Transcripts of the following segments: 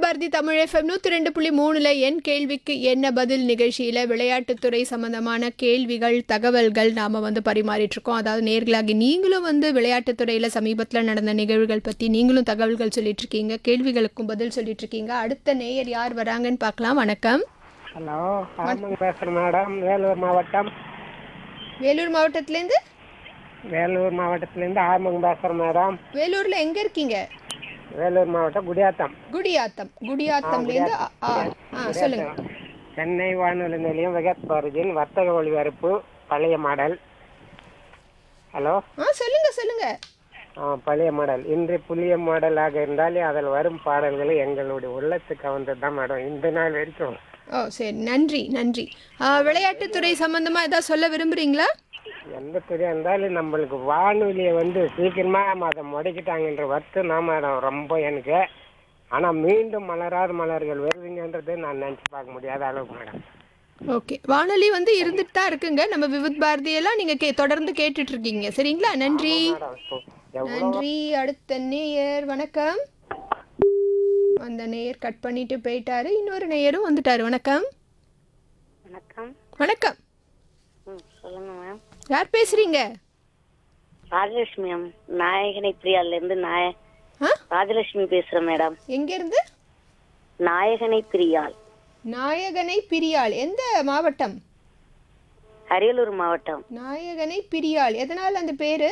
Bharathi Tamil FM நூற்றி ரெண்டு புள்ளி மூணுல என் கேள்விக்கு என்ன பதில் நிகழ்ச்சியில் விளையாட்டுத்துறை சம்பந்தமான கேள்விகள் தகவல்கள் நாம் வந்து பரிமாறிட்டு இருக்கோம் அதாவது நேர்களாகி நீங்களும் வந்து விளையாட்டுத்துறையில் சமீபத்தில் நடந்த நிகழ்வுகள் பற்றி நீங்களும் தகவல்கள் சொல்லிட்டு இருக்கீங்க கேள்விகளுக்கும் பதில் சொல்லிட்டு இருக்கீங்க அடுத்த நேயர் யார் வராங்கன்னு பார்க்கலாம் வணக்கம் ஹலோ ஆமாங்க பேசுகிறேன் மேடம் வேலூர் மாவட்டம் வேலூர் மாவட்டத்துலேருந்து வேலூர் மாவட்டத்துலேருந்து ஆமாங்க பேசுகிறேன் மேடம் வேலூரில் எங்கே இருக்கீங்க வேலூர் மாவட்டம் குடியாத்தம் குடியாத்தம் குடியாத்தம்லேருந்து ஆ, ஆ ஆ சொல்லுங்க சென்னை வானொலி நிலையம் வெகத் பாரதியின் வர்த்தக ஒளிபரப்பு பழைய மாடல் ஹலோ ஆ சொல்லுங்க சொல்லுங்க ஆ பழைய மாடல் இன்று புதிய மாடலாக இருந்தாலே அதில் வரும் பாடல்கள் எங்களுடைய உள்ளத்துக்கு கவர்ந்தது தான் மேடம் இந்த நாள் வரைக்கும் ஓ சரி நன்றி நன்றி ஆ, விளையாட்டுத்துறை சம்பந்தமா ஏதாவது சொல்ல விரும்புறீங்களா எந்த துறையாக இருந்தாலும் நம்மளுக்கு வானொலியை வந்து சீக்கிரமாக அதை முடக்கிட்டாங்கன்ற வருத்தம் தான் மேடம் ரொம்ப எனக்கு ஆனால் மீண்டும் மலராத மலர்கள் வருதுங்கன்றது நான் நினச்சி பார்க்க முடியாத அளவுக்கு மேடம் ஓகே வானொலி வந்து இருந்துட்டு தான் இருக்குங்க நம்ம விவித் பாரதியெல்லாம் நீங்க கே தொடர்ந்து கேட்டுட்டு இருக்கீங்க சரிங்களா நன்றி மேடம் இப்போ எவ்வளோ நன்றி அடுத்த நேயர் வணக்கம் அந்த நேயர் கட் பண்ணிட்டு போயிட்டாரு இன்னொரு நேயரும் வந்துட்டாரு வணக்கம் வணக்கம் வணக்கம் ம் சொல்லுங்க மேம் யார் பேசுறீங்க ராஜலட்சுமி மேம் நாயகனை பிரியால இருந்து நாய ஆ ராஜலட்சுமி பேசுறேன் மேடம் எங்க இருந்து நாயகனை பிரியால் நாயகனை பிரியாள் எந்த மாவட்டம் அரியலூர் மாவட்டம் நாயகனை பிரியாள் எதனால் அந்த பேரு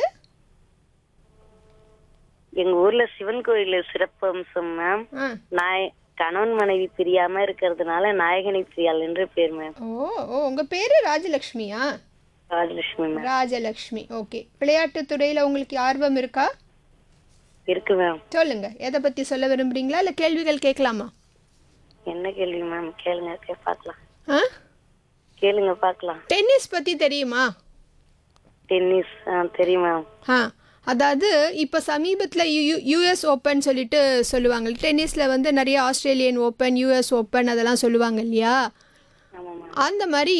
எங்க ஊர்ல சிவன் கோயில்ல சிறப்பு அம்சம் மேம் ஆ நாய கணவன் மனைவி பிரியாம இருக்கிறதுனால நாயகனை பிரியால் என்று பேர் மேம் ஓ ஓ உங்க பேரு ராஜலக்ஷ்மியா ராஜலட்சுமி மேம் ராஜலக்ஷ்மி ஓகே விளையாட்டுத் துறையில உங்களுக்கு ஆர்வம் இருக்கா இருக்கு மேம் சொல்லுங்க எதை பத்தி சொல்ல விரும்புறீங்களா இல்ல கேள்விகள் கேட்கலாமா என்ன கேள்வி மேம் கேளுங்க கே- பார்க்கலாம் ஆ கேளுங்க பார்க்கலாம் டென்னிஸ் பத்தி தெரியுமா டென்னிஸ் ஆ, தெரியும் மேம் ஆ அதாவது இப்போ சமீபத்தில் யு யூஎஸ் ஓப்பன் சொல்லிட்டு சொல்லுவாங்க டென்னிஸில் வந்து நிறைய ஆஸ்திரேலியன் ஓப்பன் யூஎஸ் ஓப்பன் அதெல்லாம் சொல்லுவாங்க இல்லையா ஆமா மேம் அந்த மாதிரி